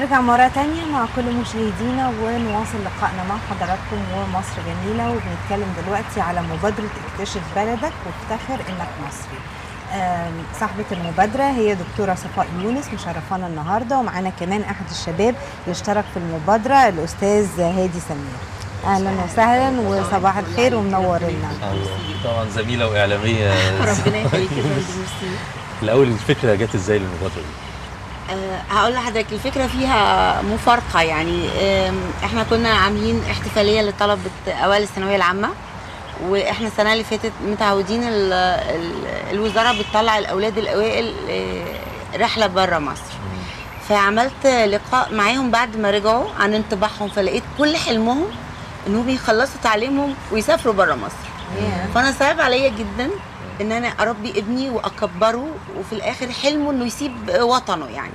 ونرجع مرة تانية مع كل مشاهدينا ونواصل لقائنا مع حضراتكم ومصر جميلة وبنتكلم دلوقتي على مبادرة اكتشف بلدك وافتخر انك مصري آم، صاحبة المبادرة هي دكتورة صفاء يونس مشرفانا النهاردة ومعانا كمان أحد الشباب اللي اشترك في المبادرة الأستاذ هادي سمير أهلا وسهلا وصباح الخير ومنورنا طبعا زميله واعلاميه ربنا يخليك يا فندم ميرسي الاول الفكره جت ازاي للمبادره دي؟ أه هقول لحضرتك الفكره فيها مفارقه يعني آم، احنا كنا عاملين احتفاليه لطلبه اوائل الثانويه العامه واحنا السنه اللي فاتت متعودين ال ال الوزاره بتطلع الاولاد الاوائل آه، رحله بره مصر فعملت لقاء معاهم بعد ما رجعوا عن انطباعهم فلقيت كل حلمهم انهم يخلصوا تعليمهم ويسافروا بره مصر فانا صعب عليا جدا ان انا اربي ابني واكبره وفي الاخر حلمه انه يسيب وطنه يعني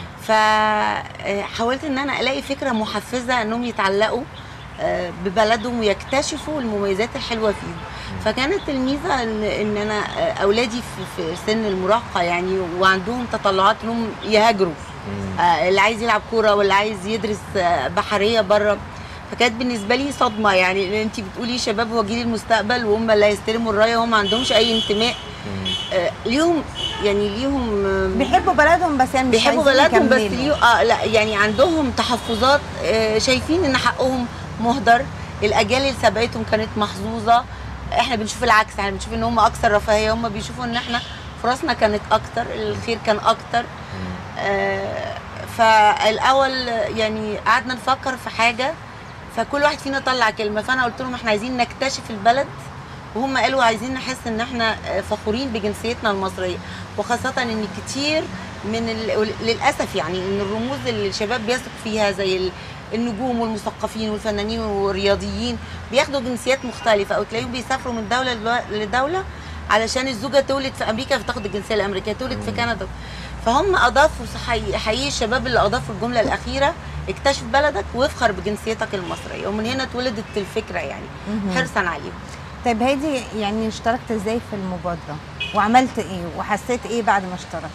فحاولت ان انا الاقي فكره محفزه انهم يتعلقوا آه، ببلدهم ويكتشفوا المميزات الحلوه فيهم فكانت الميزه ان ان انا آه، اولادي في في سن المراهقه يعني وعندهم تطلعات انهم يهاجروا آه، اللي عايز يلعب كوره واللي عايز يدرس آه، بحريه بره فكانت بالنسبه لي صدمه يعني ان انت بتقولي شباب هو جيل المستقبل وهم اللي هيستلموا الرايه وهم ما عندهمش اي انتماء آه، ليهم يعني ليهم آم، بيحبوا بلدهم بس يعني مش بيحبوا عايزين بلدهم بس يكملوا. ليه اه لا يعني عندهم تحفظات آه، شايفين ان حقهم مهدر الاجيال اللي سبقتهم كانت محظوظه احنا بنشوف العكس احنا بنشوف ان هم اكثر رفاهيه هم بيشوفوا ان احنا فرصنا كانت اكتر الخير كان اكتر آه، فالاول يعني قعدنا نفكر في حاجه فكل واحد فينا طلع كلمه فانا قلت لهم احنا عايزين نكتشف البلد وهم قالوا عايزين نحس ان احنا آه، فخورين بجنسيتنا المصريه وخاصه ان كتير من ال... للاسف يعني ان الرموز اللي الشباب بيثق فيها زي ال- النجوم والمثقفين والفنانين والرياضيين بياخدوا جنسيات مختلفه او تلاقيهم بيسافروا من دوله لدو- لدوله علشان الزوجه تولد في امريكا فتاخد الجنسيه الامريكيه تولد في كندا فهم اضافوا حقيقي حقيقي الشباب اللي اضافوا الجمله الاخيره اكتشف بلدك وافخر بجنسيتك المصريه ومن هنا اتولدت الفكره يعني مهم. حرصا عليهم طيب هادي يعني اشتركت ازاي في المبادرة وعملت ايه وحسيت ايه بعد ما اشتركت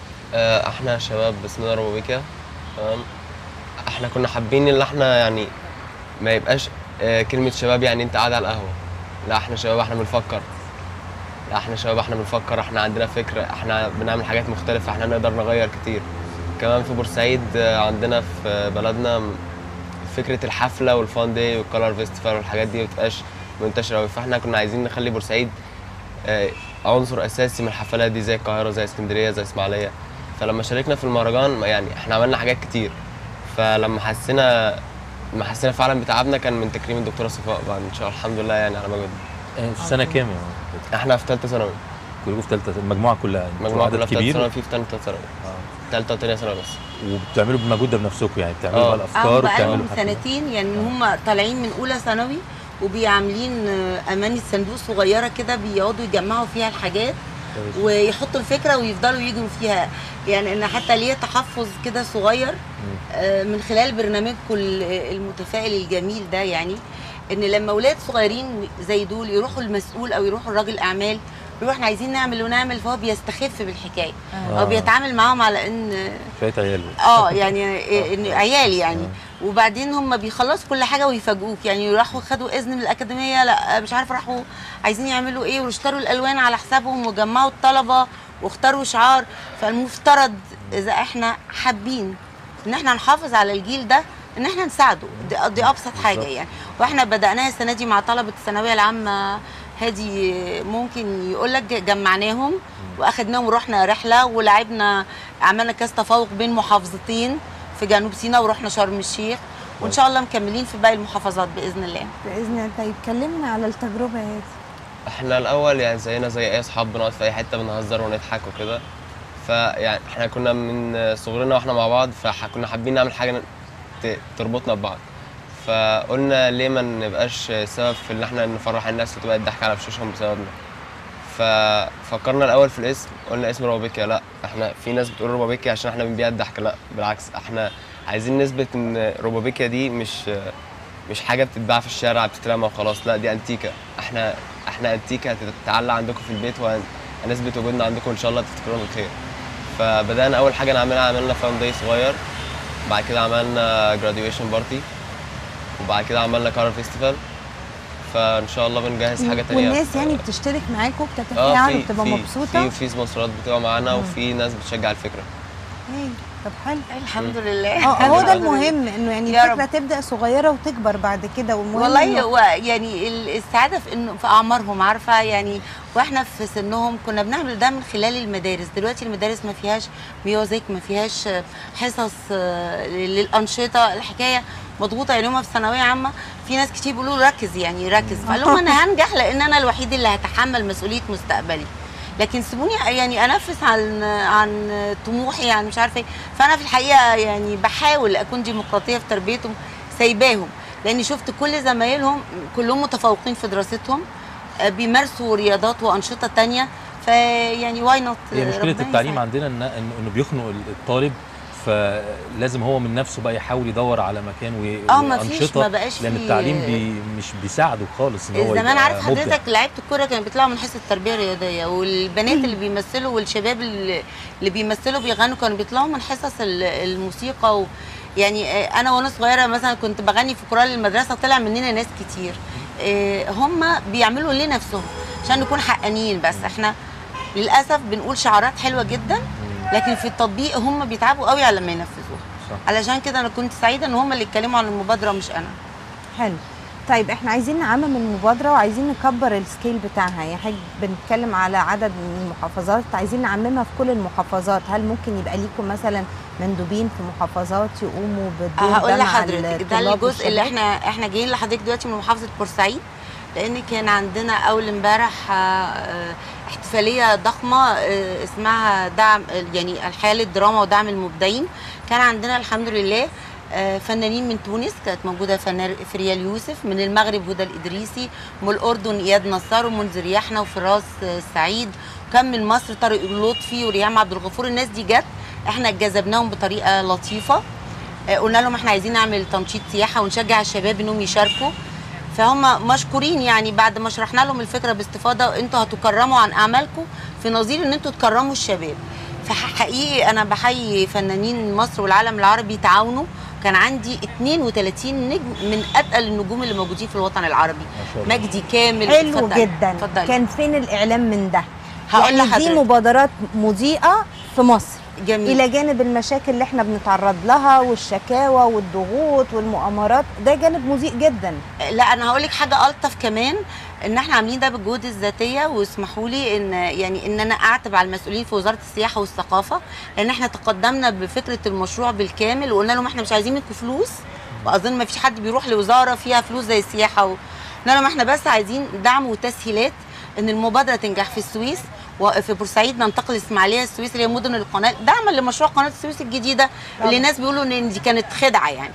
آه، احنا شباب اسمنا روبيكا تمام احنا كنا حابين ان احنا يعني ما يبقاش آه، كلمة شباب يعني انت قاعد على القهوة لا احنا شباب احنا بنفكر لا احنا شباب احنا بنفكر احنا عندنا فكرة احنا بنعمل حاجات مختلفة احنا نقدر نغير كتير كمان في بورسعيد آه، عندنا في بلدنا م- فكرة الحفلة والفان داي والكالر فيستيفال والحاجات دي ما بتبقاش منتشرة أوي فاحنا كنا عايزين نخلي بورسعيد آه، عنصر اساسي من الحفلات دي زي القاهره زي اسكندريه زي اسماعيليه فلما شاركنا في المهرجان ما يعني احنا عملنا حاجات كتير فلما حسينا ما حسينا فعلا بتعبنا كان من تكريم الدكتوره صفاء بعد ان شاء الله الحمد لله يعني على مجهود آه، في سنه كام يا احنا في ثالثه ثانوي كلكم في ثالثه المجموعه كلها انتوا مجموعه عدد كلها في ثالثه كبير ثانوي في ثالثه ثانوي آه. ثالثه وثانيه ثانوي بس وبتعملوا بالمجهود ده بنفسكم يعني بتعملوا آه. بقى اه الافكار وبتعملوا بقالهم حاجات. سنتين يعني من هم طالعين من اولى ثانوي وبيعملين آه، اماني صندوق صغيره كده بيقعدوا يجمعوا فيها الحاجات كويس. ويحطوا الفكره ويفضلوا يجروا فيها يعني ان حتى ليه تحفظ كده صغير آه، من خلال برنامجكم ال- المتفائل الجميل ده يعني ان لما اولاد صغيرين زي دول يروحوا المسؤول او يروحوا الراجل اعمال يروحوا احنا عايزين نعمل ونعمل فهو بيستخف بالحكايه آه. او بيتعامل معاهم على ان شويه عيال اه يعني إيه، ان عيال يعني وبعدين هم بيخلصوا كل حاجه ويفاجئوك يعني راحوا خدوا اذن من الاكاديميه لا مش عارفه راحوا عايزين يعملوا ايه واشتروا الالوان على حسابهم وجمعوا الطلبه واختاروا شعار فالمفترض اذا احنا حابين ان احنا نحافظ على الجيل ده ان احنا نساعده دي, دي ابسط حاجه يعني واحنا بداناها السنه دي مع طلبه الثانويه العامه هادي ممكن يقول لك جمعناهم واخدناهم ورحنا رحله ولعبنا عملنا كاس تفوق بين محافظتين في جنوب سيناء ورحنا شرم الشيخ وان شاء الله مكملين في باقي المحافظات باذن الله باذن الله طيب كلمنا على التجربة يا هادي احنا الاول يعني زينا زي اي اصحاب بنقعد في اي حته بنهزر ونضحك وكده فيعني احنا كنا من صغرنا واحنا مع بعض فكنا حابين نعمل حاجه ت- تربطنا ببعض فقلنا ليه ما نبقاش سبب في ان احنا نفرح الناس وتبقى الضحك على وشوشهم بسببنا ففكرنا الاول في الاسم قلنا اسم روبيكيا لا احنا في ناس بتقول روبابيكيا عشان احنا بنبيع الضحك لا بالعكس احنا عايزين نثبت ان روبابيكيا دي مش مش حاجه بتتباع في الشارع بتترمى وخلاص لا دي انتيكه احنا احنا انتيكه هتتعلق عندكم في البيت وهنثبت وجودنا عندكم ان شاء الله تفتكرونا بالخير فبدانا اول حاجه نعملها عملنا فان داي صغير بعد كده عملنا graduation بارتي وبعد كده عملنا كارل فيستيفال فان شاء الله بنجهز حاجه تانية والناس في- يعني بتشترك معاكم بتتفاعل اه في وبتبقى في مبسوطه في في سبونسرات بتبقى معانا وفي ناس بتشجع الفكره إيه، طب حلو الحمد لله اه هو ده الحمد لله. المهم انه يعني يا الفكره تبدا صغيره وتكبر بعد كده والمهم والله إنه- هو يعني ال- السعاده في انه في اعمارهم عارفه يعني واحنا في سنهم كنا بنعمل ده من خلال المدارس دلوقتي المدارس ما فيهاش ميوزك ما فيهاش حصص آه، للانشطه الحكايه مضغوطه يعني هم في ثانويه عامه في ناس كتير بيقولوا له ركز يعني ركز فقال لهم انا هنجح لان انا الوحيد اللي هتحمل مسؤوليه مستقبلي لكن سيبوني يعني انفس عن عن طموحي يعني مش عارفه ايه فانا في الحقيقه يعني بحاول اكون ديمقراطيه في تربيتهم سايباهم لاني شفت كل زمايلهم كلهم متفوقين في دراستهم آه، بيمارسوا رياضات وانشطه تانية فيعني واي نوت هي مشكله التعليم عندنا إن انه إنه بيخنق الطالب فلازم هو من نفسه بقى يحاول يدور على مكان و- آه، مفيش، وانشطه ما بقاش لان فيه- التعليم بي مش بيساعده خالص ان هو زمان يبقى عارف مبدع. حضرتك لعيبه الكوره كانوا بيطلعوا من حصه التربيه الرياضيه والبنات اللي بيمثلوا والشباب اللي اللي بيمثلوا بيغنوا كانوا بيطلعوا من حصص ال- الموسيقى و يعني آه، انا وانا صغيره مثلا كنت بغني في كورال المدرسه طلع مننا ناس كتير آه، هم بيعملوا لنفسهم عشان نكون حقانيين بس احنا للاسف بنقول شعارات حلوه جدا لكن في التطبيق هم بيتعبوا قوي على ما ينفذوها صح. علشان كده انا كنت سعيده ان هم اللي اتكلموا عن المبادره مش انا حلو طيب احنا عايزين نعمم المبادره وعايزين نكبر السكيل بتاعها يعني احنا بنتكلم على عدد من المحافظات عايزين نعممها في كل المحافظات هل ممكن يبقى ليكم مثلا مندوبين في محافظات يقوموا بالدور هقول ده مع لحضرتك ده الطلاب الجزء اللي والشباب؟ احنا احنا جايين لحضرتك دلوقتي من محافظه بورسعيد لان كان عندنا اول امبارح آه، آه، احتفاليه ضخمه آه، اسمها دعم يعني الحياه للدراما ودعم المبدعين كان عندنا الحمد لله آه، فنانين من تونس كانت موجوده فنان فريال يوسف من المغرب هدى الادريسي من الاردن اياد نصار ومنذر يحنى وفراس آه، سعيد وكان من مصر طارق اللطفي وريهام عبد الغفور الناس دي جت احنا جذبناهم بطريقه لطيفه آه، قلنا لهم احنا عايزين نعمل تنشيط سياحه ونشجع الشباب انهم يشاركوا فهم مشكورين يعني بعد ما شرحنا لهم الفكره باستفاضه انتوا هتكرموا عن اعمالكم في نظير ان انتوا تكرموا الشباب فحقيقي انا بحيي فنانين مصر والعالم العربي تعاونوا كان عندي 32 نجم من اتقل النجوم اللي موجودين في الوطن العربي ما شاء الله. مجدي كامل حلو اتفضلي، جدا اتفضلي. كان فين الاعلام من ده هقول يعني دي لحضرتك. مبادرات مضيئه في مصر جميل الى جانب المشاكل اللي احنا بنتعرض لها والشكاوى والضغوط والمؤامرات ده جانب مضيء جدا لا انا هقول لك حاجه الطف كمان ان احنا عاملين ده بالجهود الذاتيه واسمحوا لي ان يعني ان انا اعتب على المسؤولين في وزاره السياحه والثقافه لان احنا تقدمنا بفكره المشروع بالكامل وقلنا لهم احنا مش عايزين منكم فلوس واظن ما فيش حد بيروح لوزاره فيها فلوس زي السياحه و... قلنا لهم احنا بس عايزين دعم وتسهيلات ان المبادره تنجح في السويس وفي بورسعيد ننتقل اسماعيليه السويس اللي هي مدن القناه دعما لمشروع قناه السويس الجديده اللي الناس بيقولوا ان دي كانت خدعه يعني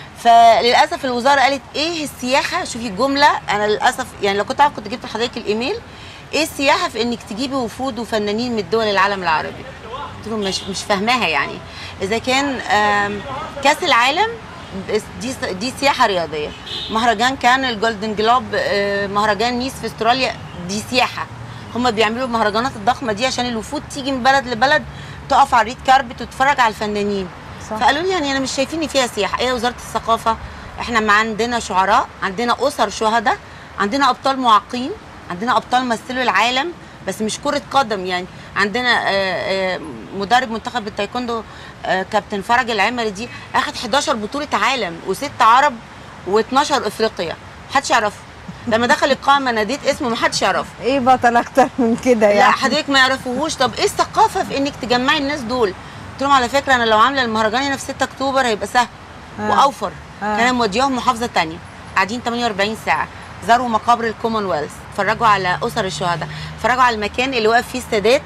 فللاسف الوزاره قالت ايه السياحه شوفي الجمله انا للاسف يعني لو كنت عارف كنت جبت لحضرتك الايميل ايه السياحه في انك تجيبي وفود وفنانين من الدول العالم العربي قلت لهم مش مش فاهماها يعني اذا كان آم، كاس العالم بس دي دي سياحه رياضيه مهرجان كان الجولدن جلوب آه، مهرجان نيس في استراليا دي سياحه هم بيعملوا المهرجانات الضخمه دي عشان الوفود تيجي من بلد لبلد تقف على الريد كاربت وتتفرج على الفنانين صح. فقالوا لي يعني انا مش شايفين فيها سياحه ايه وزاره الثقافه احنا ما عندنا شعراء عندنا اسر شهداء عندنا ابطال معاقين عندنا ابطال مثلوا العالم بس مش كره قدم يعني عندنا آه، آه، مدرب منتخب التايكوندو آه، كابتن فرج العمري دي اخد 11 بطوله عالم وست عرب و12 افريقيا محدش يعرفه لما دخل القائمه ناديت اسمه محدش يعرفه ايه بطل اكتر من كده لا يعني حضرتك ما يعرفوهوش طب ايه الثقافه في انك تجمعي الناس دول قلت لهم على فكره انا لو عامله المهرجان هنا في 6 اكتوبر هيبقى سهل آه. واوفر آه. كان مودياهم محافظه تانية قاعدين 48 ساعه زاروا مقابر الكومنولث اتفرجوا على اسر الشهداء اتفرجوا على المكان اللي واقف فيه السادات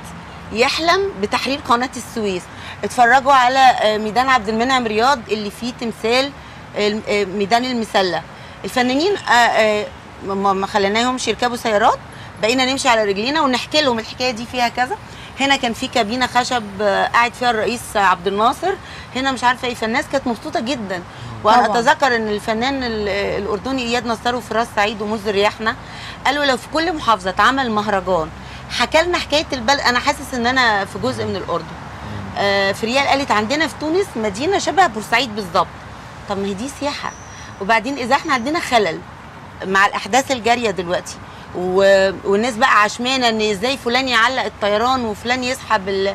يحلم بتحرير قناه السويس اتفرجوا على آه، ميدان عبد المنعم رياض اللي فيه تمثال الم- آه، ميدان المسله الفنانين آه، آه، ما ما خليناهمش يركبوا سيارات بقينا نمشي على رجلينا ونحكي لهم الحكايه دي فيها كذا هنا كان في كابينه خشب آه، قاعد فيها الرئيس عبد الناصر هنا مش عارفه ايه فالناس كانت مبسوطه جدا وانا طبعاً. اتذكر ان الفنان ال- الاردني اياد نصار وفراس سعيد ومنذر يحنى قالوا لو في كل محافظه اتعمل مهرجان حكى لنا حكايه البلد انا حاسس ان انا في جزء من الاردن آه فريال قالت عندنا في تونس مدينه شبه بورسعيد بالظبط طب ما هي دي سياحه وبعدين اذا احنا عندنا خلل مع الاحداث الجاريه دلوقتي و... والناس بقى عشمانه ان ازاي فلان يعلق الطيران وفلان يسحب ال...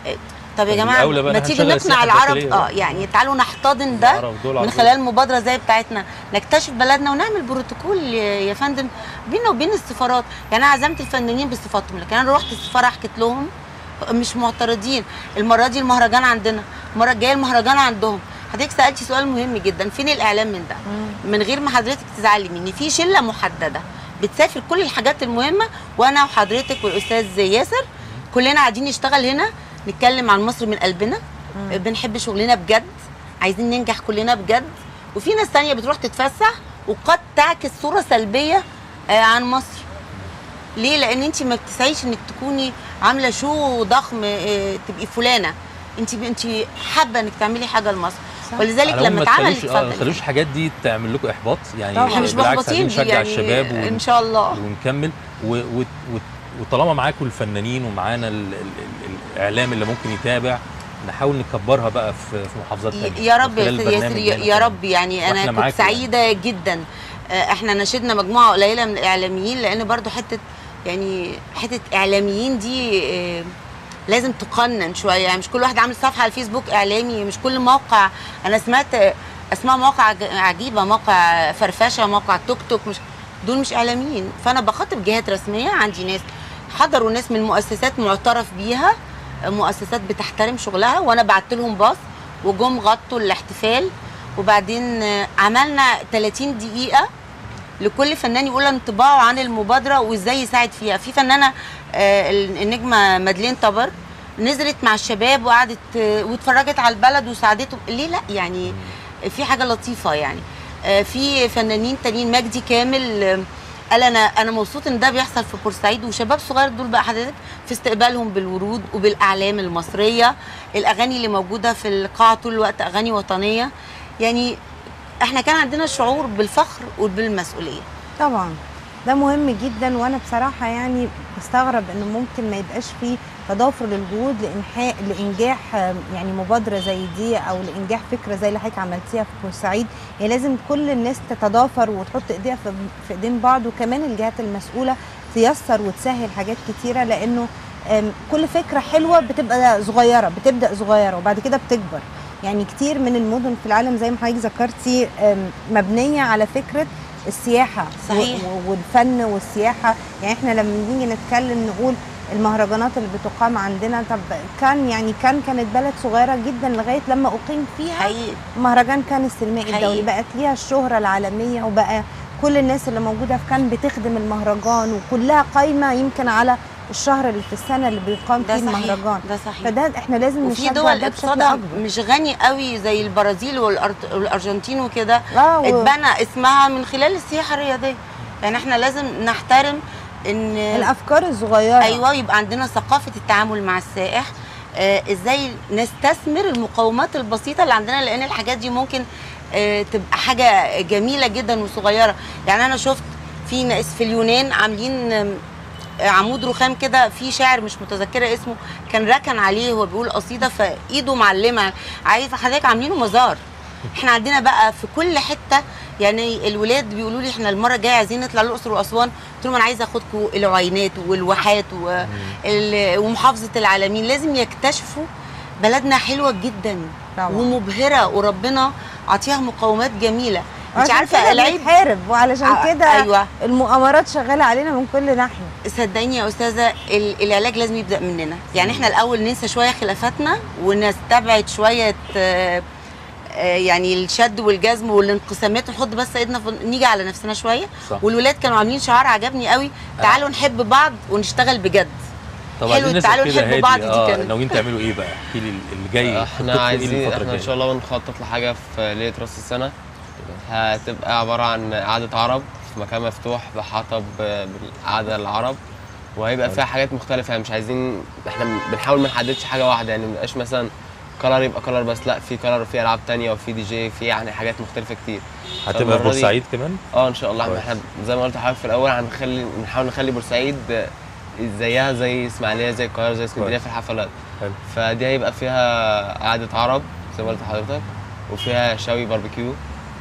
طب يا طب جماعه الأولى بقى ما إن تيجي إحنا نقنع نشغل العرب السياحة اه الداخلية. يعني تعالوا نحتضن ده العرب دول من عربية. خلال مبادره زي بتاعتنا نكتشف بلدنا ونعمل بروتوكول يا يا فندم بينا وبين السفارات يعني انا عزمت الفنانين بصفاتهم لكن انا رحت السفاره حكيت لهم مش معترضين المره دي المهرجان عندنا المره الجايه المهرجان عندهم حضرتك سالتي سؤال مهم جدا فين الاعلام من ده من غير ما حضرتك تزعلي مني في شله محدده بتسافر كل الحاجات المهمه وانا وحضرتك والاستاذ ياسر كلنا قاعدين نشتغل هنا نتكلم عن مصر من قلبنا بنحب شغلنا بجد عايزين ننجح كلنا بجد وفي ناس تانية بتروح تتفسح وقد تعكس صورة سلبية آه، عن مصر ليه لان انت ما بتسعيش انك تكوني عامله شو ضخم آه، تبقي فلانه انت انت حابه انك تعملي حاجه لمصر صح. ولذلك على العموم لما ما اتعمل تخلوش اه ما اتفضل. تخلوش الحاجات دي تعمل لكم احباط يعني طبعاً. احنا مش بالعكس محبطين عايزين دي نشجع يعني الشباب ون- ان شاء الله ونكمل و و و وطالما معاكم الفنانين ومعانا ال ال ال الاعلام اللي ممكن يتابع نحاول نكبرها بقى في في محافظات ي- ثانيه يا رب يا أستاذ ياسر يا يا رب رب يعني وإحنا انا معاكم كنت سعيده جدا آه، احنا نشدنا مجموعه قليله من الاعلاميين لان برضو حته يعني حته اعلاميين دي آه، لازم تقنن شويه يعني مش كل واحد عامل صفحه على الفيسبوك اعلامي مش كل موقع انا سمعت آه، اسماء مواقع عج- عجيبه موقع فرفشه موقع توك توك مش دول مش اعلاميين فانا بخاطب جهات رسميه عندي ناس حضروا ناس من مؤسسات معترف بيها مؤسسات بتحترم شغلها وانا بعت لهم باص وجم غطوا الاحتفال وبعدين آه، عملنا 30 دقيقه لكل فنان يقول انطباعه عن المبادره وازاي يساعد فيها في فنانه آه، النجمه مادلين طبر نزلت مع الشباب وقعدت آه، واتفرجت على البلد وساعدتهم ليه لا يعني في حاجه لطيفه يعني آه، في فنانين تانيين مجدي كامل آه، قال انا انا مبسوط ان ده بيحصل في بورسعيد وشباب صغير دول بقى حضرتك في استقبالهم بالورود وبالاعلام المصريه الاغاني اللي موجوده في القاعه طول الوقت اغاني وطنيه يعني احنا كان عندنا شعور بالفخر وبالمسؤوليه طبعا ده مهم جدا وانا بصراحه يعني بستغرب انه ممكن ما يبقاش فيه تضافر للجهود لانحاء لانجاح آم، يعني مبادره زي دي او لانجاح فكره زي اللي حضرتك عملتيها في بورسعيد يعني لازم كل الناس تتضافر وتحط ايديها في في ايدين بعض وكمان الجهات المسؤوله تيسر وتسهل حاجات كتيره لانه آم، كل فكره حلوه بتبقى صغيره بتبدا صغيره وبعد كده بتكبر يعني كتير من المدن في العالم زي ما حضرتك ذكرتي آم، مبنيه على فكره السياحه صحيح. و- والفن والسياحه يعني احنا لما نيجي نتكلم نقول المهرجانات اللي بتقام عندنا طب كان يعني كان كانت بلد صغيره جدا لغايه لما اقيم فيها حقيقي مهرجان كان السينمائي حقيقي. الدولي بقت ليها الشهره العالميه وبقى كل الناس اللي موجوده في كان بتخدم المهرجان وكلها قايمه يمكن على الشهر اللي في السنه اللي بيقام ده فيه صحيح المهرجان ده صحيح فده احنا لازم وفي نشجع دول ده بشكل اقتصادها اكبر مش غني قوي زي البرازيل والأرت- والارجنتين وكده اه و- اتبنى اسمها من خلال السياحه الرياضيه يعني احنا لازم نحترم ان الافكار الصغيره ايوه يبقى عندنا ثقافه التعامل مع السائح آه ازاي نستثمر المقومات البسيطه اللي عندنا لان الحاجات دي ممكن آه تبقى حاجه جميله جدا وصغيره يعني انا شفت في ناس في اليونان عاملين آم، آه، عمود رخام كده في شاعر مش متذكره اسمه كان ركن عليه وهو بيقول قصيده فايده معلمه عايزه حضرتك عاملينه مزار احنا عندنا بقى في كل حته يعني الولاد بيقولوا لي احنا المره الجايه عايزين نطلع الاقصر واسوان قلت لهم انا عايزه اخدكم العينات والواحات وال- ومحافظه العالمين لازم يكتشفوا بلدنا حلوه جدا طبعا ومبهره وربنا عطيها مقومات جميله انت عشان عارفه كده العيب بنتحارب وعلشان ع- كده ايوه المؤامرات شغاله علينا من كل ناحيه صدقيني يا استاذه ال- العلاج لازم يبدا مننا يعني احنا الاول ننسى شويه خلافاتنا ونستبعد شويه آه، آه، يعني الشد والجزم والانقسامات ونحط بس ايدنا في نيجي على نفسنا شويه صح والولاد كانوا عاملين شعار عجبني قوي تعالوا نحب بعض ونشتغل بجد طب حلو، عايزين نسأل تعالوا كده نحب هادي، بعض دي اه كانت. ناويين تعملوا ايه بقى؟ احكي لي اللي جاي احنا خطتكم إيه عايزين الفترة احنا ان الجاية؟ شاء الله بنخطط لحاجه في ليله راس السنه هتبقى عباره عن قعده عرب في مكان مفتوح بحطب بالقعده العرب وهيبقى فيها حاجات مختلفه يعني مش عايزين احنا بنحاول ما نحددش حاجه واحده يعني ما يبقاش مثلا كلر يبقى كلر بس لا في كلر وفي العاب تانية وفي دي جي في يعني حاجات مختلفه كتير هتبقى في فالمرة دي- بورسعيد كمان؟ اه ان شاء الله كويس. احنا زي ما قلت لحضرتك في الاول هنخلي نحاول نخلي بورسعيد زيها زي اسماعيليه زي القاهره زي اسكندريه كويس. في الحفلات حلو. فدي هيبقى فيها قعده عرب زي ما قلت لحضرتك وفيها شوي باربيكيو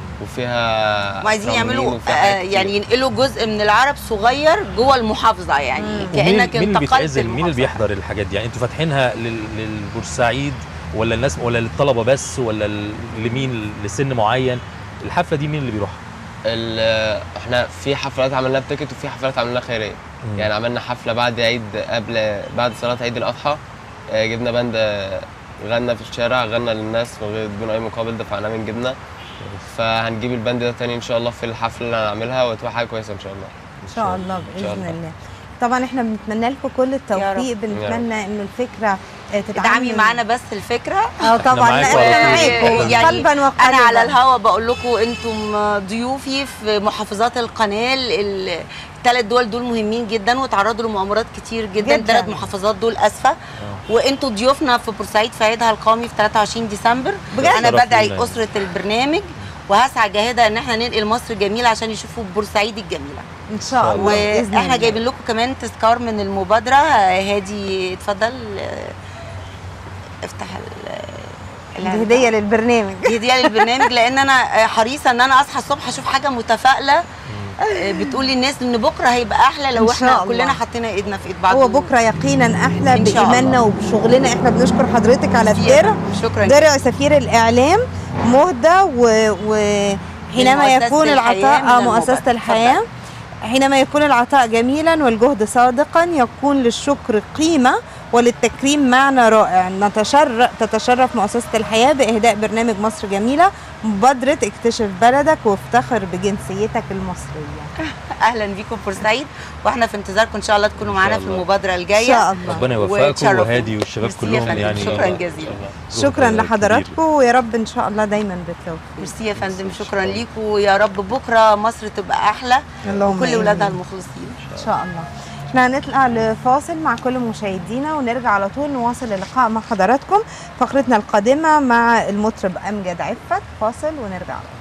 وفيها وعايزين تمرين يعملوا وفيها آه حاجات كتير. يعني ينقلوا جزء من العرب صغير جوه المحافظه يعني مم. ومين كانك مين اللي انتقلت بيتعزل مين اللي المحافظة. بيحضر الحاجات دي يعني انتوا فاتحينها لل- للبورسعيد ولا الناس ولا للطلبه بس ولا ل- لمين لسن معين الحفله دي مين اللي بيروحها ال- احنا في حفلات عملناها بتيكت وفي حفلات عملناها خيريه مم. يعني عملنا حفله بعد عيد قبل بعد صلاه عيد الاضحى آه، جبنا باند آه، غنى في الشارع غنى للناس من غير بدون اي مقابل دفعنا من جبنا فهنجيب الباند ده تاني ان شاء الله في الحفله اللي هنعملها وتبقى حاجه كويسه ان شاء الله ان شاء الله إن شاء باذن الله. الله طبعا احنا بنتمنى لكم كل التوفيق رب. بنتمنى انه الفكره آه، تتعمل ادعمي معانا بس الفكره اه طبعا معاكم لا على احنا طول. معاكم يعني قلبا وقالبا انا على الهوا بقول لكم انتم ضيوفي في محافظات القناه الثلاث دول دول مهمين جدا وتعرضوا لمؤامرات كتير جدا جداً. الثلاث محافظات دول اسفه وانتوا ضيوفنا في بورسعيد في عيدها القومي في 23 ديسمبر بجد؟ انا شرف بدعي لله. اسره البرنامج وهسعى جاهده ان احنا ننقل مصر جميله عشان يشوفوا بورسعيد الجميله ان شاء الله بإذن واحنا الله. جايبين لكم كمان تذكار من المبادره هادي اتفضل اه، افتح ال- ال- دي هديه للبرنامج دي هديه للبرنامج لان انا حريصه ان انا اصحى الصبح اشوف حاجه متفائله آه، بتقول للناس ان بكره هيبقى احلى لو إن احنا شاء الله. كلنا حطينا ايدنا في ايد بعض هو بكره يقينا احلى إن شاء بايماننا وبشغلنا احنا بنشكر حضرتك على الدرع شكرا درع سفير الاعلام مهدى و, و... حينما لمؤسسة يكون الحياة العطاء من آه، المبادرة. مؤسسه الحياه اتفضل. حينما يكون العطاء جميلا والجهد صادقا يكون للشكر قيمة وللتكريم معنى رائع نتشرف تتشرف مؤسسة الحياة بإهداء برنامج مصر جميلة مبادرة اكتشف بلدك وافتخر بجنسيتك المصرية اهلا بيكم في بورسعيد واحنا في انتظاركم ان شاء الله تكونوا إن شاء معانا في الله. المبادره إن الجايه شاء الله ربنا يوفقكم وتشرفوا. وهادي والشباب ميرسي يا كلهم فندم. يعني شكراً إن شاء جزيلاً. الله. شكرا جهد لحضراتكم كبير. ويا رب إن شاء الله دايما بالتوفيق ميرسي يا فندم شكرا ليكم ويا رب بكره مصر تبقى احلى اللهم وكل آمين. ولادها المخلصين إن شاء الله احنا هنطلع لفاصل مع كل مشاهدينا ونرجع على طول نواصل اللقاء مع حضراتكم فقرتنا القادمة مع المطرب أمجد عفت فاصل ونرجع على طول